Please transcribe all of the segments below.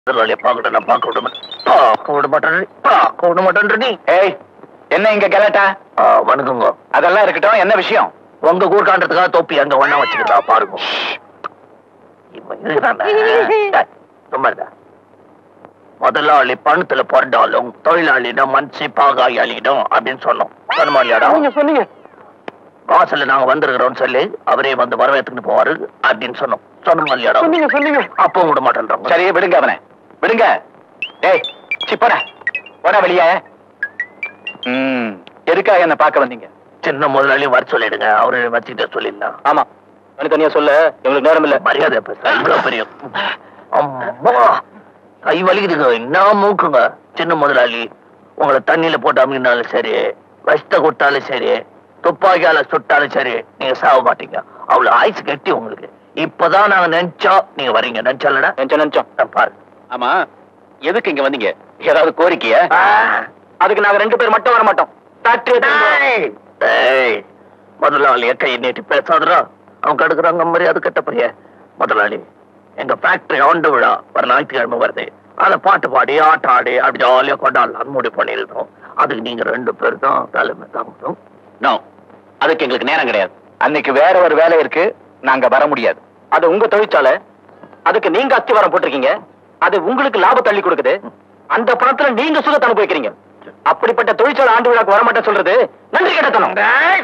முதலாளியை பார்க்கணும் நான் பார்க்க விட மாட்டேன் பார்க்க விட மாட்டேன் பார்க்க விட மாட்டேன் நீ ஏய் என்ன இங்க கலாட்டா ஆ, வணக்கங்க அதெல்லாம் இருக்கட்டும் என்ன விஷயம் உங்க கூர்காண்டத்துக்காக தொப்பி அங்க ஒண்ணா வச்சுக்கிட்டா பாருங்க இவன் இருக்கிறானே. டேய், சும்மா இருடா. முதலாளி பணத்துல பிறந்தாலும் தொழிலாளிடம் மனசு பாகாயாளிடம் அப்படின்னு சொன்னோம் சொன்னமாலியாடா சொன்னீங்க வாசல்ல நாங்க வந்திருக்கிறோம்னு சொல்லி அவரே வந்து வரவேற்றுக்கிட்டு போவாரு அப்படின்னு சொன்னோம் சொன்னமாலியாடா சொன்னீங்க அப்பவும் விட மாட்டேன்றாங்க சரி விடுங்க அவனை விடுங்க டேய் சிப்பட போடா வெளியே ம் எதுக்காக என்ன பார்க்க வந்தீங்க சின்ன முதலாளி வர சொல்லிடுங்க அவரு வச்சுக்கிட்ட சொல்லிடலாம் ஆமா தனித்தனியா சொல்ல எங்களுக்கு நேரம் இல்ல மரியாதை பேச இவ்வளவு பெரிய அம்மா கை வலிக்குதுங்க என்ன மூக்குங்க சின்ன முதலாளி உங்களை தண்ணியில போட்டு அமினாலும் சரி விஷத்தை கொடுத்தாலும் சரி துப்பாக்கியால சுட்டாலும் சரி நீங்க சாக மாட்டீங்க அவ்வளவு ஆயுசு கட்டி உங்களுக்கு இப்பதான் நாங்க நினைச்சோம் நீங்க வரீங்க நினைச்சாலடா நினைச்சோம் நினைச்சோம் பாரு ஆமா எதுக்கு இங்க வந்தீங்க ஏதாவது கோரிக்கைய அதுக்கு நாங்க ரெண்டு பேர் மட்டும் வர மாட்டோம் ஃபேக்டரி டேய், டேய், முதலாளிய கை நீட்டி பேசாதடா அவன் கடுக்குறாங்க மரியாதை கட்ட பைய முதலாளி எங்க ஃபேக்டரி ஆண்டு விழா வர ஞாயிற்றுக்கிழமை வருது அத பாட்டு பாடி ஆட்டம் ஆடி அப்படி ஜாலியா கொண்டாடலாம் முடிவு பண்ணிருக்கோம் அதுக்கு நீங்க ரெண்டு பேர் தான் தலைமை தாங்கணும் நோ அதுக்கு எங்களுக்கு நேரம் கிடையாது அன்னைக்கு வேற ஒரு வேலை இருக்கு நாங்க வர முடியாது அது உங்க தொழிற்சாலை அதுக்கு நீங்க அஸ்திவாரம் போட்டிருக்கீங்க அது உங்களுக்கு லாபம் தள்ளி கொடுக்குது அந்த பணத்துல நீங்க சுகத்தை அனுபவிக்கிறீங்க அப்படிப்பட்ட தொழிற்சாலை ஆண்டு விழாக்கு வரமாட்டேன் சொல்றது நன்றி கெட்டத்தனம் டேய்,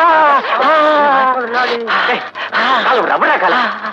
கால விடு, அப்படியே கால.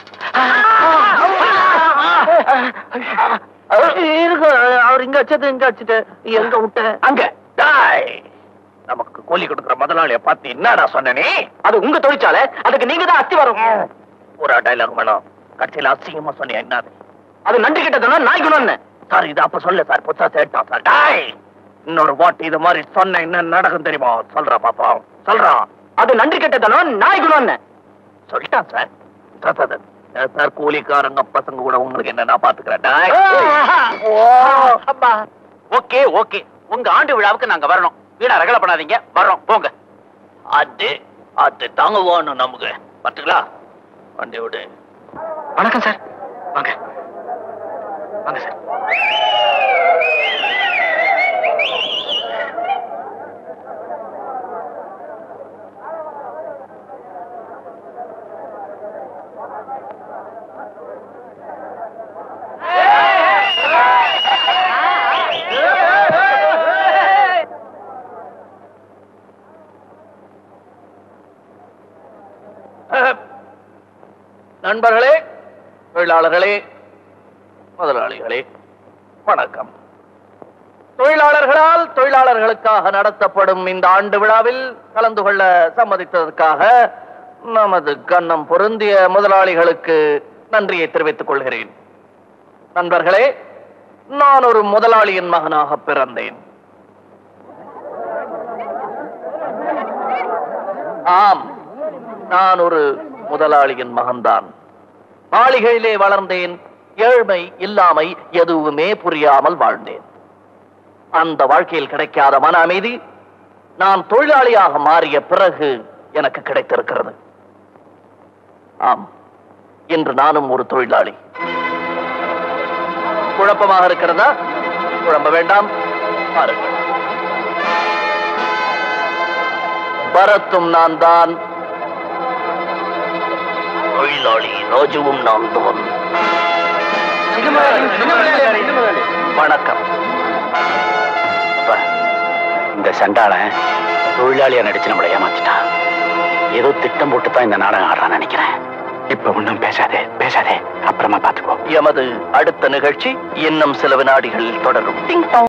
இருக்கு அவர் இங்க வச்சது இங்க வச்சுட்டு எங்க விட்ட அங்க டேய், நமக்கு கூலி கொடுக்குற முதலாளிய பார்த்து என்னடா சொன்ன நீ அது உங்க தொழிற்சாலை அதுக்கு நீங்க தான் அஸ்திவாரம் பூரா டைலாக் வேணும் கடைசியில அசிங்கமா சொன்னீங்க என்னது அது நன்றி கெட்டத்தனம் நாய் குணம் சார் இது அப்ப சொல்ல சார் புத்தா சேட்டான் சார் டாய் இன்னொரு வாட்டி இது மாதிரி சொன்ன என்ன நடக்கும் தெரியுமா சொல்றா பாப்பா சொல்றான் அது நன்றி கெட்டத்தனம் நாய் குணம் சொல்லிட்டான் sir sir, sir, sir, sir கூலிக்காரங்க பசங்க கூட உங்களுக்கு என்ன நான் பாத்துக்கிறேன் டாய். ஓகே ஓகே உங்க ஆண்டு விழாவுக்கு நாங்க வரணும் வீணா ரகல பண்ணாதீங்க வர்றோம் போங்க அது அது தாங்க வேணும் நமக்கு பாத்துங்களா வண்டி விடு வணக்கம் சார் வாங்க வாங்க சார் நண்பர்களே தொழிலாளர்களே முதலாளிகளே வணக்கம் தொழிலாளர்களால் தொழிலாளர்களுக்காக நடத்தப்படும் இந்த ஆண்டு விழாவில் கலந்து கொள்ள சம்மதித்ததற்காக நமது கண்ணம் பொருந்திய முதலாளிகளுக்கு நன்றியை தெரிவித்துக் கொள்கிறேன் நண்பர்களே நான் ஒரு முதலாளியின் மகனாக பிறந்தேன் ஆம் நான் ஒரு முதலாளியின் மகன்தான் மாளிகையிலே வளர்ந்தேன் ஏழ்மை இல்லாமை எதுவுமே புரியாமல் வாழ்ந்தேன் அந்த வாழ்க்கையில் கிடைக்காத மன அமைதி நான் தொழிலாளியாக மாறிய பிறகு எனக்கு கிடைத்திருக்கிறது ஆம் இன்று நானும் ஒரு தொழிலாளி குழப்பமாக இருக்கிறதா குழம்ப வேண்டாம் பாருங்கள் பரத்தும் நான் தான் தொழிலாளி ராஜுவும் நான் தான் வணக்கம் அப்பா, இந்த சண்டாளன் தொழிலாளியா நடிச்சு நம்மளை ஏமாத்திட்டான் ஏதோ திட்டம் போட்டு தான் இந்த நாடகம் ஆடுறான்னு நினைக்கிறேன் இப்ப ஒண்ணும் பேசாதே பேசாதே அப்புறமா பாத்துக்கோ எமது அடுத்த நிகழ்ச்சி இன்னும் சில வினாடிகளில் தொடரும்